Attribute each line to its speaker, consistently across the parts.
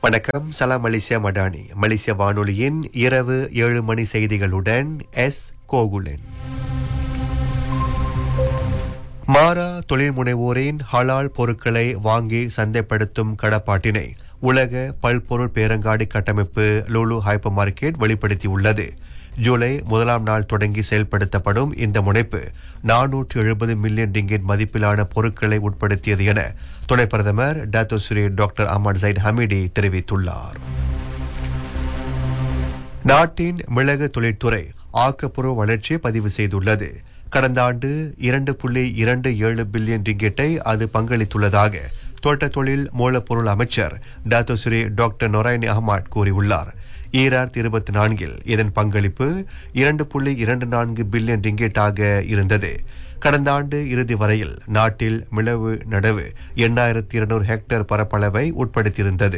Speaker 1: வணக்கம் சலாம் மலேசியா மடானி மலேசிய வானொலியின் இரவு ஏழு மணி செய்திகளுடன் எஸ் கோகுலன் மாரா தொழில் முனைவோரின் ஹலால் பொருட்களை வாங்கி சந்தைப்படுத்தும் கடப்பாட்டினை உலக பல்பொருள் பேரங்காடி கட்டமைப்பு லூலு ஹைப்பர் மார்க்கெட் வெளிப்படுத்தியுள்ளது ஜூலை முதலாம் நாள் தொடங்கி செயல்படுத்தப்படும் இந்த முனைப்பு நானூற்று எழுபது மில்லியன் டிங்கெட் மதிப்பிலான பொருட்களை உட்படுத்தியது என துணை பிரதமர் doctor Seri doctor Ahmad Zahid Hamidi தெரிவித்துள்ளார் நாட்டின் மிளகு தொழிற்துறை ஆக்கப்பூர்வ வளர்ச்சியை பதிவு செய்துள்ளது கடந்த ஆண்டு இரண்டு புள்ளி இரண்டு ஏழு பில்லியன் ரிங்கெட்டை அது பங்களித்துள்ளதாக தோட்ட தொழில் மூலப்பொருள் அமைச்சர் doctor Seri doctor Noraini Ahmad கூறியுள்ளார் ஈராயிரத்தி இருபத்தி நான்கில் இதன் பங்களிப்பு இரண்டு புள்ளி இரண்டு நான்கு பில்லியன் ரிங்கெட்டாக இருந்தது கடந்த ஆண்டு இறுதி வரையில் நாட்டில் மிளவு நடவு எண்ணாயிரத்தி இருநூறு ஹெக்டேர் பரப்பளவை உட்படுத்தியிருந்தது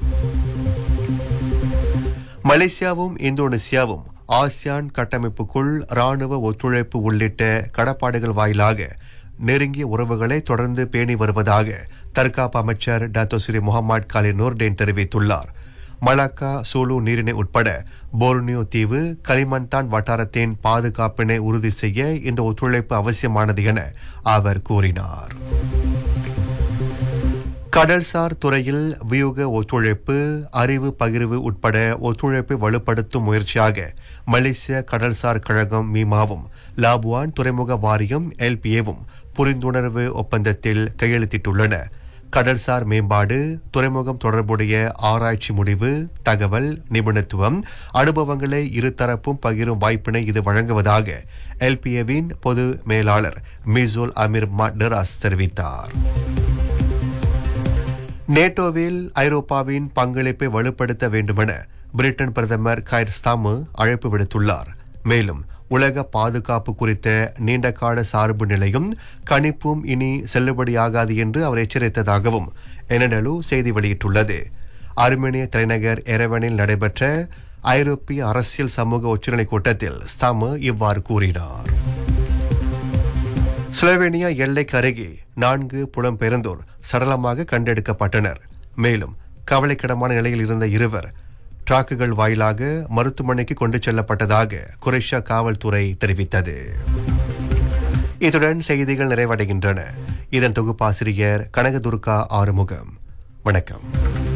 Speaker 1: மலேசியாவும் இந்தோனேசியாவும் ஆசியான் கட்டமைப்புக்குள் ராணுவ ஒத்துழைப்பு உள்ளிட்ட கடப்பாடுகள் வாயிலாக நெருங்கிய உறவுகளை தொடர்ந்து பேணி வருவதாக தற்காப்பு அமைச்சர் டாக்டர் ஸ்ரீ முகமது காலி நூர்டேன் தெரிவித்துள்ளார் மலாக்கா சூலு நீரிணை உட்பட போர்னியோ தீவு களிமன்தான் வட்டாரத்தின் பாதுகாப்பினை உறுதி செய்ய இந்த ஒத்துழைப்பு அவசியமானது என அவர் கூறினார் கடல்சார் துறையில் வியூக ஒத்துழைப்பு அறிவு பகிர்வு உட்பட ஒத்துழைப்பை வலுப்படுத்தும் முயற்சியாக மலேசிய கடல்சார் கழகம் மீமாவும் லாபுவான் துறைமுக வாரியம் எல்பிஏவும் புரிந்துணர்வு ஒப்பந்தத்தில் கையெழுத்திட்டுள்ளன கடல்சார் மேம்பாடு துறைமுகம் தொடர்புடைய ஆராய்ச்சி முடிவு தகவல் நிபுணத்துவம் அனுபவங்களை இருதரப்பும் பகிரும் வாய்ப்பினை இது வழங்குவதாக எல்பிஏவின் பொது மேலாளர் மிசோல் அமீர் மடராஸ் தெரிவித்தார் நேட்டோவில் ஐரோப்பாவின் பங்களிப்பை வலுப்படுத்த வேண்டுமென பிரிட்டன் பிரதமர் கைர் ஸ்தாமு அழைப்பு விடுத்துள்ளார் மேலும் உலக பாதுகாப்பு குறித்த நீண்டகால சார்பு நிலையும் கணிப்பும் இனி செல்லுபடியாகாது என்று அவர் எச்சரித்ததாகவும் எனடலு செய்தி வெளியிட்டுள்ளது அர்மேனிய தலைநகர் எரவனில் நடைபெற்ற ஐரோப்பிய அரசியல் சமூக உச்சநிலை கூட்டத்தில் ஸ்தாமு இவ்வாறு கூறினார் ஸ்லோவேனியா எல்லைக்கு அருகே நான்கு புலம்பெயர்ந்தோர் சடலமாக கண்டெடுக்கப்பட்டனர் மேலும் கவலைக்கிடமான நிலையில் இருந்த இருவர் டிராக்குகள் வாயிலாக மருத்துவமனைக்கு கொண்டு செல்லப்பட்டதாக குரேஷியா காவல்துறை தெரிவித்தது இத்துடன் செய்திகள் நிறைவடைகின்றன இதன் தொகுப்பாசிரியர் கனகதுர்கா ஆறுமுகம் வணக்கம்